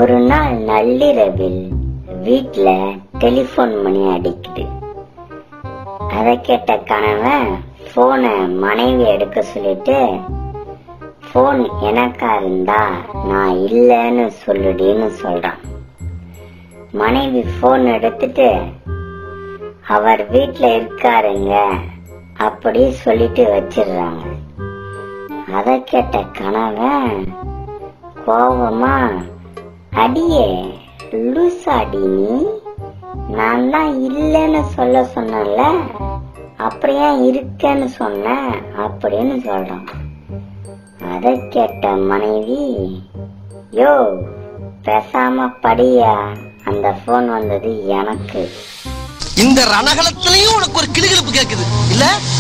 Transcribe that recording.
ஒரு நாள் நள்ளிரவில் வீட்ல டெலிபோன் மணி அடிக்குது அதை கேட்ட கணவன் போனை மனைவி எடுக்க சொல்லிட்டு போன் எனக்கா இருந்தா நான் இல்லைன்னு சொல்லுடின்னு சொல்றான் மனைவி போன் எடுத்துட்டு அவர் வீட்ல இருக்காருங்க அப்படி சொல்லிட்டு வச்சிடுறாங்க அதை கேட்ட கணவன் கோபமா அடியே லூசாடி நீ நான் தான் இல்லைன்னு சொல்ல சொன்னல அப்புறம் ஏன் இருக்கேன்னு சொன்ன அப்படின்னு சொல்றான் அதை கேட்ட மனைவி யோ பேசாம படியா அந்த போன் வந்தது எனக்கு இந்த ரணகலத்திலையும் உனக்கு ஒரு கிளுகிழப்பு கேக்குது இல்ல